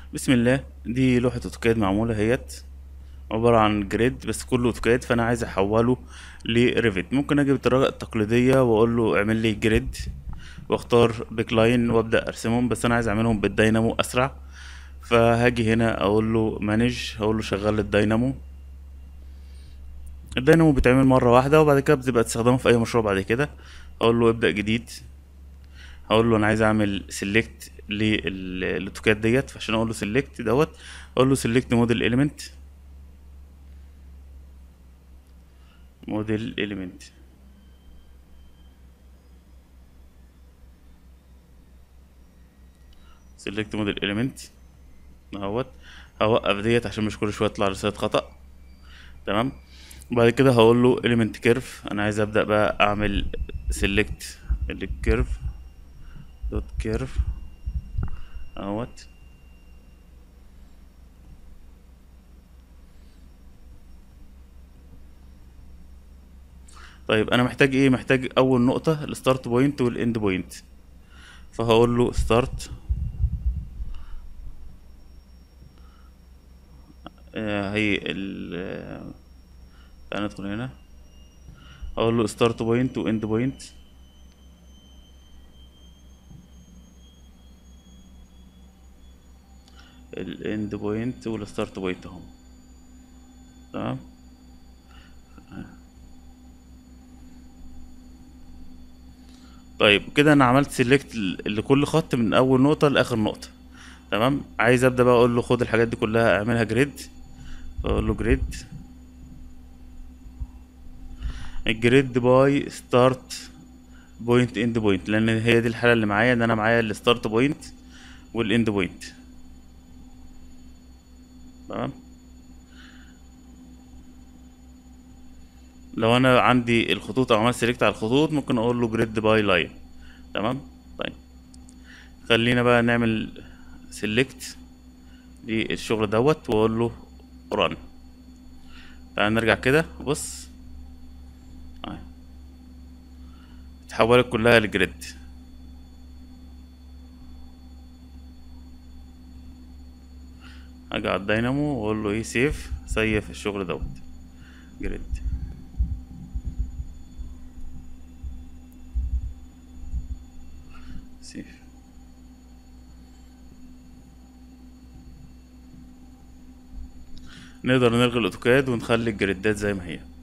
بسم الله دي لوحة اوتوكاد معمولة اهيت عبارة عن جريد بس كله اوتوكاد فانا عايز احوله لريفت ممكن اجي بالطريقة التقليدية واقول له اعمل لي جريد واختار بيك لاين وابدا ارسمهم بس انا عايز اعملهم بالدينامو اسرع فهاجي هنا اقول له مانج هقول له شغل الدينامو الدينامو بيتعمل مرة واحدة وبعد كده بتبقى تستخدمه في اي مشروع بعد كده اقول له ابدأ جديد هقول له انا عايز اعمل سيلكت للاوتوكاد ديت فعشان اقول له سيلكت دوت اقول له سيلكت موديل اليمنت موديل اليمنت سيلكت موديل اليمنت اهوت هوقف ديت عشان مش كل شويه يطلع رساله خطا تمام وبعد كده هقول له element كيرف انا عايز ابدا بقى اعمل سيلكت الكيرف دوت كيرف اهوت طيب انا محتاج ايه محتاج اول نقطه الستارت بوينت والاند بوينت فهقول له ستارت هي ال تعالى ندخل هنا اقول له ستارت بوينت واند بوينت الاند بوينت والستارت بوينت اهو تمام طيب كده انا عملت سيلكت لكل خط من اول نقطة لاخر نقطة تمام عايز ابدا بقى اقول له خد الحاجات دي كلها اعملها جريد اقول له جريد الجريد باي ستارت بوينت اند بوينت لان هي دي الحاله اللي معايا ان انا معايا الستارت بوينت والاند بوينت تمام لو انا عندي الخطوط او عملت سيلكت على الخطوط ممكن اقول له جريد باي لاين تمام طيب خلينا بقى نعمل سيلكت للشغل دوت واقول له ران تعال نرجع كده بص آه. اتحولت كلها لجريد اجي على الدينامو واقول له ايه سيف سيف الشغل دوت جريد سيف نقدر نلغي الاوتوكاد ونخلي الجريدات زي ما هي